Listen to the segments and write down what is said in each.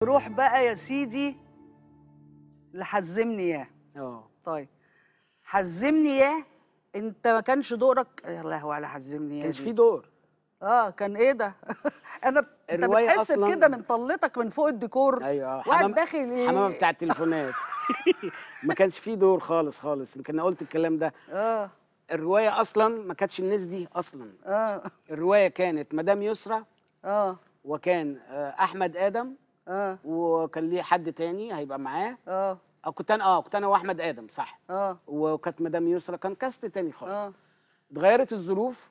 نروح بقى يا سيدي لحزمني ياه اه طيب حزمني ياه انت ما كانش دورك يا لهوي على حزمني ياه كانش دي. في دور اه كان ايه ده انا انت الرواية بتحس أصلاً- بكده من طلتك من فوق الديكور ايوه واحد حمام داخل ي- حمامه بتاع التليفونات ما كانش في دور خالص خالص يمكن انا قلت الكلام ده اه الروايه اصلا ما كانتش الناس دي اصلا اه الروايه كانت مدام يسرى اه وكان آه، احمد ادم اه وكان ليه حد تاني هيبقى معاه اه او كنت انا اه كنت انا واحمد ادم صح اه وكانت مدام يسرى كان كاست تاني خالص اه اتغيرت الظروف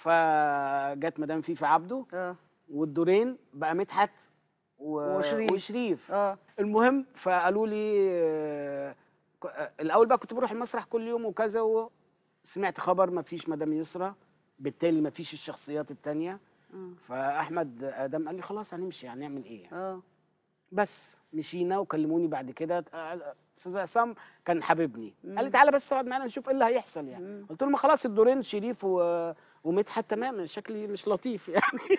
فجت مدام فيفا عبده اه والدورين بقى مدحت و... وشريف. وشريف اه المهم فقالوا لي آه، ك- آه، الاول بقى كنت بروح المسرح كل يوم وكذا وسمعت خبر ما فيش مدام يسرى بالتالي ما فيش الشخصيات التانية فاحمد ادم قال لي خلاص هنمشي هنعمل ايه يعني. اه بس مشينا وكلموني بعد كده آه، استاذ عصام كان حبيبني قال لي تعالى بس اقعد معانا نشوف ايه اللي هيحصل يعني قلت له ما خلاص الدورين شريف و... ومدحت تمام شكلي مش لطيف يعني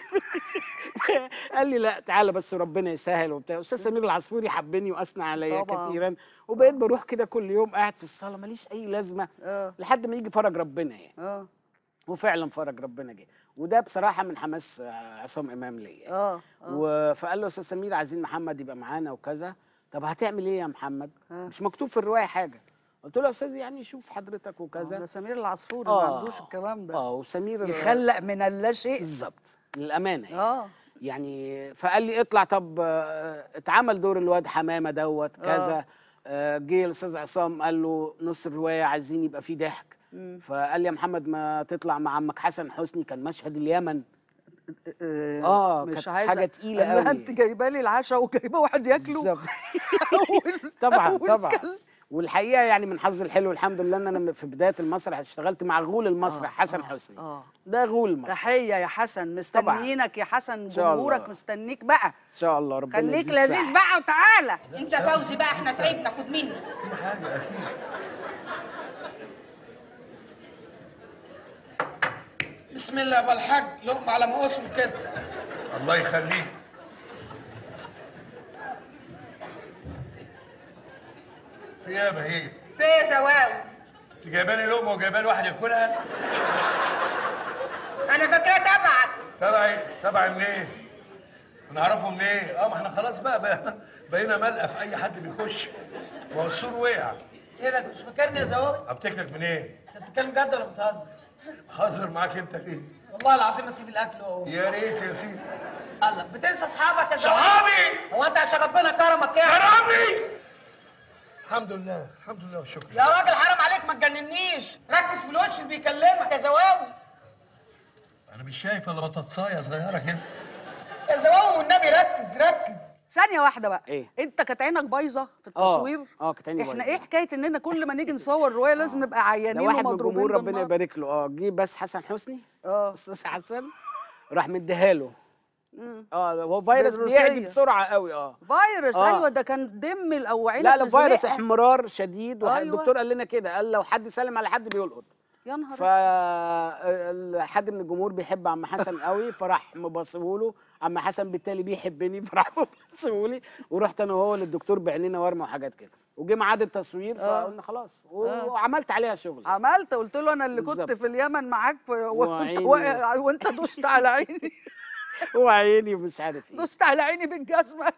قال لي لا تعالى بس ربنا يسهل وبتاع استاذ سمير العصفوري حبني واثنى عليا طبعاً. كثيرا وبقيت بروح كده كل يوم قاعد في الصاله ماليش اي لازمه اه لحد ما يجي فرج ربنا يعني اه وفعلا فرج ربنا جه وده بصراحه من حماس آه، عصام امام ليا يعني. اه و- فقال له استاذ سمير عايزين محمد يبقى معانا وكذا طب هتعمل ايه يا محمد آه. مش مكتوب في الروايه حاجه قلت له يا استاذ يعني شوف حضرتك ده وكذا سمير العصفوري ما عندوش الكلام ده اه وسمير يخلق من اللا شيء بالظبط للامانه يعني. اه يعني فقال لي اطلع طب آه، اتعمل دور الواد حمامه دوت كذا آه، جه الاستاذ عصام قال له نص الروايه عايزين يبقى فيه ضحك فقال لي يا محمد ما تطلع مع عمك حسن حسني كان مشهد اليمن آه، كانت حاجة تقيلة قال لها قوي. انت جايبه لي العشاء وجايبه واحد ياكله بالظبط أول- طبعا أول طبعا كلام. والحقيقه يعني من حظي الحلو الحمد لله ان انا في بدايه المسرح اشتغلت مع غول المسرح حسن حسني اه ده غول المسرح تحيه يا حسن مستنيينك يا حسن شاء الله. جمهورك مستنيك بقى ان شاء الله ربنا خليك يديه لذيذ الصحة. بقى وتعالى انسى فوزي بقى احنا تعبنا خد مني بسم الله يا أبو الحاج لقمة على موسم كده الله يخليك في ايه يا بهيج؟ في ايه يا زواوي انت جايبه لي لقمه وجايبه لي واحد ياكلها؟ انا فاكراه تبعك تبعي تبعي منين؟ نعرفه منين؟ اه ما احنا خلاص بقى, بقى بقينا ملقى في اي حد بيخش ما هو السور وقع ايه ده انت مش فاكرني يا زواوي افتكرك منين؟ انت بتتكلم جد ولا بتهزر حاضر معاك انت ليه؟ والله العظيم اسيب الاكل اهو يا ريت يا سيدي الله بتنسى اصحابك يا زواوي صحابي هو انت عشان ربنا كرمك يعني كرامي الحمد لله الحمد لله والشكر يا راجل حرام عليك ما تجننيش ركز في الوش اللي بيكلمك يا زواوي انا مش شايف الا بطاطسايه صغيره كده يا زواوي والنبي ركز ركز ثانيه واحده بقى إيه؟ انت كانت عينك بايظه في آه، التصوير آه، كانت عيني احنا بايظة. ايه حكايه اننا كل ما نيجي نصور روايه لازم نبقى ده عيانين واحد من ومضروبين الجمهور ربنا بالنار؟ يبارك له اه جه بس حسن حسني اه استاذ حسن راح مديها له اه هو فيروس بالروسية. بيعدي بسرعه قوي اه فيروس آه. ايوه ده كان دم الاوعيه لا لا فيروس احمرار شديد أيوة. والدكتور قال لنا كده قال لو حد سلم على حد بيلقط يا نهار ف أسود. حد من الجمهور بيحب عم حسن قوي فراح مبصموله عم حسن بالتالي بيحبني فراح مبصمولي ورحت انا وهو للدكتور بعينينا ورمه وحاجات كده وجه ميعاد التصوير فقلنا خلاص وعملت عليها شغل عملت قلت له انا اللي كنت بالظبط. في اليمن معاك في وانت وعيني. واقع- وانت دوست على عيني وعيني ومش عارف ايه دوست على عيني بالجزمه